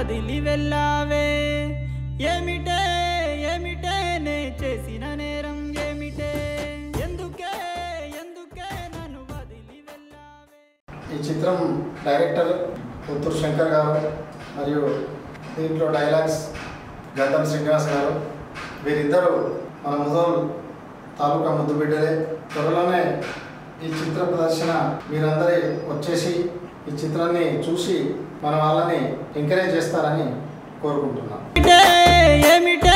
వదిలి వెళ్ళావే ఏమిటే ఏమిటే నే చేసిన నేరం ఏమిటే ఎందుకే ఎందుకే నన్ను వదిలి వెళ్ళావే ఈ చిత్రం డైరెక్టర్ పుత్తూరు శంకర్ గారు మరియు దీంట్లో డైలాగ్స్ గద్దం శ్రీనివాస్ గారు వీరిద్దరూ మన ముదోల్ తాలూకా ముద్దు బిడ్డలే త్వరలోనే ఈ చిత్ర ప్రదర్శన మీరందరి వచ్చేసి ఈ చిత్రాన్ని చూసి మన వాళ్ళని ఎంకరేజ్ చేస్తారని కోరుకుంటున్నాను ఏమిటే ఏమిటే